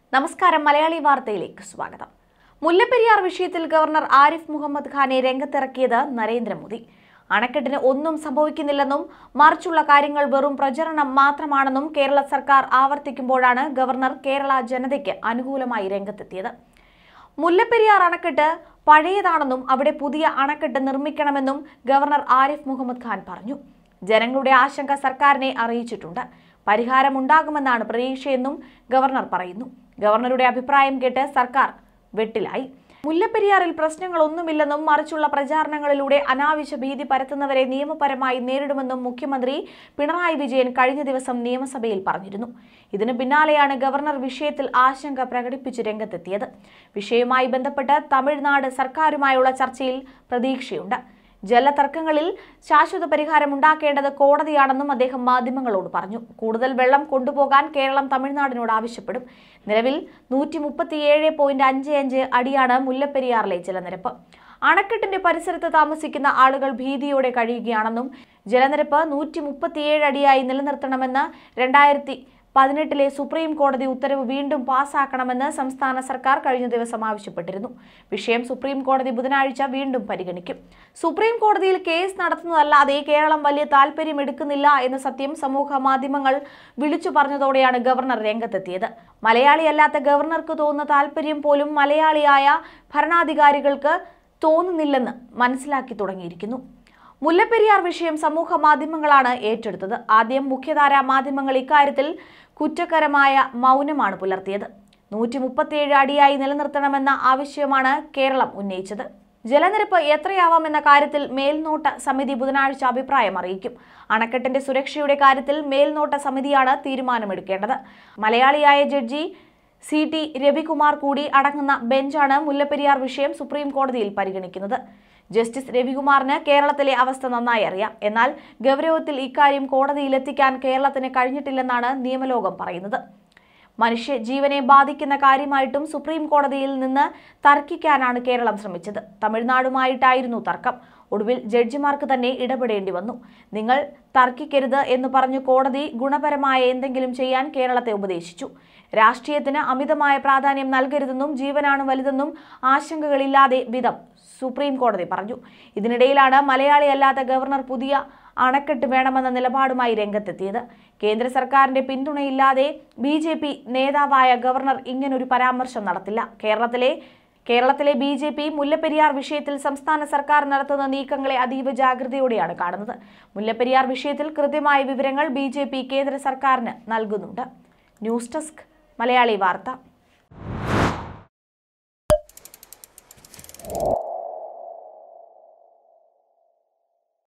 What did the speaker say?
നമസ്കാരം മലയാളി വാർത്തയിലേക്ക് സ്വാഗതം മുല്ലപ്പെരിയാർ വിഷയത്തിൽ ഗവർണർ ആരിഫ് മുഹമ്മദ് ഖാനെ രംഗത്തിറക്കിയത് നരേന്ദ്രമോദി അണക്കെട്ടിന് ഒന്നും സംഭവിക്കുന്നില്ലെന്നും മറിച്ചുള്ള കാര്യങ്ങൾ വെറും പ്രചരണം മാത്രമാണെന്നും കേരള സർക്കാർ ആവർത്തിക്കുമ്പോഴാണ് ഗവർണർ കേരള ജനതയ്ക്ക് അനുകൂലമായി രംഗത്തെത്തിയത് മുല്ലപ്പെരിയാർ അണക്കെട്ട് പഴയതാണെന്നും അവിടെ പുതിയ അണക്കെട്ട് നിർമ്മിക്കണമെന്നും ഗവർണർ ആരിഫ് മുഹമ്മദ് ഖാൻ പറഞ്ഞു ജനങ്ങളുടെ ആശങ്ക സർക്കാരിനെ അറിയിച്ചിട്ടുണ്ട് പരിഹാരമുണ്ടാകുമെന്നാണ് പ്രതീക്ഷയെന്നും ഗവർണർ പറയുന്നു ഗവർണറുടെ അഭിപ്രായം കേട്ട് സർക്കാർ വെട്ടിലായി മുല്ലപ്പെരിയാറിൽ പ്രശ്നങ്ങളൊന്നുമില്ലെന്നും മറിച്ചുള്ള പ്രചാരണങ്ങളിലൂടെ അനാവശ്യ ഭീതി പരത്തുന്നവരെ നിയമപരമായി നേരിടുമെന്നും മുഖ്യമന്ത്രി പിണറായി വിജയൻ കഴിഞ്ഞ ദിവസം നിയമസഭയിൽ പറഞ്ഞിരുന്നു ഇതിനു പിന്നാലെയാണ് ഗവർണർ വിഷയത്തിൽ ആശങ്ക പ്രകടിപ്പിച്ച് രംഗത്തെത്തിയത് വിഷയവുമായി ബന്ധപ്പെട്ട് തമിഴ്നാട് സർക്കാരുമായുള്ള ചർച്ചയിൽ പ്രതീക്ഷയുണ്ട് ജലതർക്കങ്ങളിൽ ശാശ്വത പരിഹാരം ഉണ്ടാക്കേണ്ടത് കോടതിയാണെന്നും അദ്ദേഹം മാധ്യമങ്ങളോട് പറഞ്ഞു കൂടുതൽ വെള്ളം കൊണ്ടുപോകാൻ കേരളം തമിഴ്നാടിനോട് ആവശ്യപ്പെടും നിലവിൽ നൂറ്റി മുപ്പത്തിയേഴ് പോയിന്റ് അഞ്ച് അഞ്ച് അടിയാണ് മുല്ലപ്പെരിയാറിലെ ജലനിരപ്പ് അണക്കെട്ടിന്റെ പരിസരത്ത് താമസിക്കുന്ന ആളുകൾ ഭീതിയോടെ കഴിയുകയാണെന്നും ജലനിരപ്പ് നൂറ്റി മുപ്പത്തിയേഴ് അടിയായി നിലനിർത്തണമെന്ന് രണ്ടായിരത്തി പതിനെട്ടിലെ സുപ്രീം കോടതി ഉത്തരവ് വീണ്ടും പാസാക്കണമെന്ന് സംസ്ഥാന സർക്കാർ കഴിഞ്ഞ ദിവസം ആവശ്യപ്പെട്ടിരുന്നു വിഷയം സുപ്രീം കോടതി ബുധനാഴ്ച വീണ്ടും പരിഗണിക്കും സുപ്രീം കോടതിയിൽ കേസ് നടത്തുന്നതല്ലാതെ കേരളം വലിയ താല്പര്യം എടുക്കുന്നില്ല എന്ന സത്യം സമൂഹ മാധ്യമങ്ങൾ വിളിച്ചു പറഞ്ഞതോടെയാണ് ഗവർണർ രംഗത്തെത്തിയത് മലയാളിയല്ലാത്ത ഗവർണർക്ക് തോന്നുന്ന താല്പര്യം പോലും മലയാളിയായ ഭരണാധികാരികൾക്ക് തോന്നുന്നില്ലെന്ന് മനസ്സിലാക്കി തുടങ്ങിയിരിക്കുന്നു മുല്ലപ്പെരിയാർ വിഷയം സമൂഹ മാധ്യമങ്ങളാണ് ഏറ്റെടുത്തത് ആദ്യം മുഖ്യധാര മാധ്യമങ്ങൾ ഇക്കാര്യത്തിൽ കുറ്റകരമായ മൗനമാണ് പുലർത്തിയത് നൂറ്റി മുപ്പത്തിയേഴ് അടിയായി നിലനിർത്തണമെന്ന ആവശ്യമാണ് കേരളം ഉന്നയിച്ചത് ജലനിരപ്പ് എത്രയാവാമെന്ന കാര്യത്തിൽ മേൽനോട്ട സമിതി ബുധനാഴ്ച അഭിപ്രായം അറിയിക്കും അണക്കെട്ടിന്റെ സുരക്ഷയുടെ കാര്യത്തിൽ മേൽനോട്ട സമിതിയാണ് തീരുമാനമെടുക്കേണ്ടത് മലയാളിയായ ജഡ്ജി സി ടി രവികുമാർ കൂടി അടങ്ങുന്ന ബെഞ്ചാണ് മുല്ലപ്പെരിയാർ വിഷയം സുപ്രീം കോടതിയിൽ പരിഗണിക്കുന്നത് ജസ്റ്റിസ് രവികുമാറിന് കേരളത്തിലെ അവസ്ഥ നന്നായി അറിയാം എന്നാൽ ഗൗരവത്തിൽ ഇക്കാര്യം കോടതിയിലെത്തിക്കാൻ കേരളത്തിന് കഴിഞ്ഞിട്ടില്ലെന്നാണ് നിയമലോകം പറയുന്നത് മനുഷ്യ ജീവനെ ബാധിക്കുന്ന കാര്യമായിട്ടും സുപ്രീം കോടതിയിൽ നിന്ന് തർക്കിക്കാനാണ് കേരളം ശ്രമിച്ചത് തമിഴ്നാടുമായിട്ടായിരുന്നു തർക്കം ഒടുവിൽ ജഡ്ജിമാർക്ക് തന്നെ ഇടപെടേണ്ടി വന്നു നിങ്ങൾ തർക്കിക്കരുത് എന്ന് പറഞ്ഞു കോടതി ഗുണപരമായ എന്തെങ്കിലും ചെയ്യാൻ കേരളത്തെ ഉപദേശിച്ചു രാഷ്ട്രീയത്തിന് അമിതമായ പ്രാധാന്യം നൽകരുതെന്നും ജീവനാണ് വലുതെന്നും ആശങ്കകളില്ലാതെ വിധം സുപ്രീം കോടതി പറഞ്ഞു ഇതിനിടയിലാണ് മലയാളി അല്ലാത്ത ഗവർണർ പുതിയ അണക്കെട്ട് വേണമെന്ന നിലപാടുമായി രംഗത്തെത്തിയത് കേന്ദ്ര സർക്കാരിന്റെ പിന്തുണയില്ലാതെ ബി ജെ പി നേതാവായ ഗവർണർ ഇങ്ങനൊരു പരാമർശം നടത്തില്ല കേരളത്തിലെ കേരളത്തിലെ ബി ജെ പി മുല്ലപ്പെരിയാർ വിഷയത്തിൽ സംസ്ഥാന സർക്കാർ നടത്തുന്ന നീക്കങ്ങളെ അതീവ ജാഗ്രതയോടെയാണ് കാണുന്നത് മുല്ലപ്പെരിയാർ വിഷയത്തിൽ കൃത്യമായ വിവരങ്ങൾ ബി കേന്ദ്ര സർക്കാരിന് നൽകുന്നുണ്ട് ന്യൂസ് ഡെസ്ക് മലയാളി വാർത്ത